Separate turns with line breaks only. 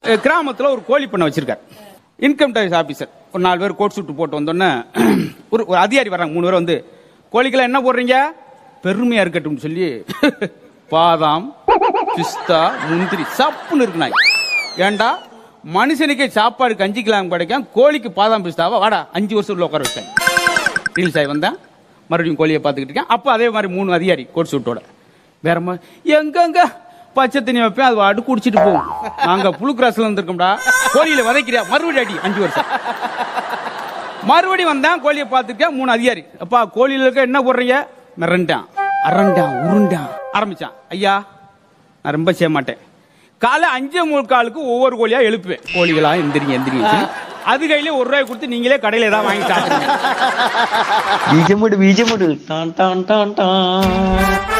அஹ் கிராமத்துல ஒரு கோழி பண்ணை வச்சிருக்காரு இன்கம் டேக்ஸ் ஆபீசர் ஒரு நாலு பேர் கோட் சூட்டு போட்டு வந்தோடனே ஒரு ஒரு அதிகாரி வர்றாங்க மூணு பேர் வந்து கோழிக்கெல்லாம் என்ன போடுறீங்க பெருமையா இருக்கட்டும் சொல்லி பாதாம் பிஸ்தா முந்திரி சப்புன்னு இருக்கு நாய் ஏண்டா மனுஷனுக்கே சாப்பாடு கஞ்சிக்கலாம் கிடைக்கும் கோழிக்கு பாதாம் பிஸ்தாவா வாடா அஞ்சு வருஷம் உள்ள உட்கார வச்சேன் ரீல்ஸ் ஆகி வந்தேன் மறுபடியும் கோழியை பார்த்துக்கிட்டு இருக்கேன் அப்போ அதே மாதிரி மூணு அதிகாரி கோட் சூட்டோட வேற மா- எங்கெங்க பச்சை தண்ணி வைப்பேன் அது அடு குடிச்சிட்டு போகும் நாங்க புழு கிராஸ்ல இருந்திருக்கோம்டா கோழியில வதைக்கிறியா மறுபடியும் அடி அஞ்சு வருஷம் மறுபடியும் வந்தேன் கோழியை பார்த்துருக்கேன் மூணு அதிகாரி அப்பா கோழியில இருக்க என்ன போடுறீங்க மிரண்டான் அரண்டான் உருண்டான் ஆரம்பிச்சான் ஐயா நான் ரொம்ப செய்ய மாட்டேன் காலை அஞ்சே முக்காலுக்கு ஒவ்வொரு கோழியா எழுப்புவேன் கோழிகளா எந்திரிங்க எந்திரிங்க சொல்லி, அது கையில ஒரு ரூபாய் கொடுத்து நீங்களே கடையில ஏதாவது வாங்கி சாப்பிடுங்க
ബീജമുട് ബീജമുട് ടാൻ ടാൻ ടാൻ ടാൻ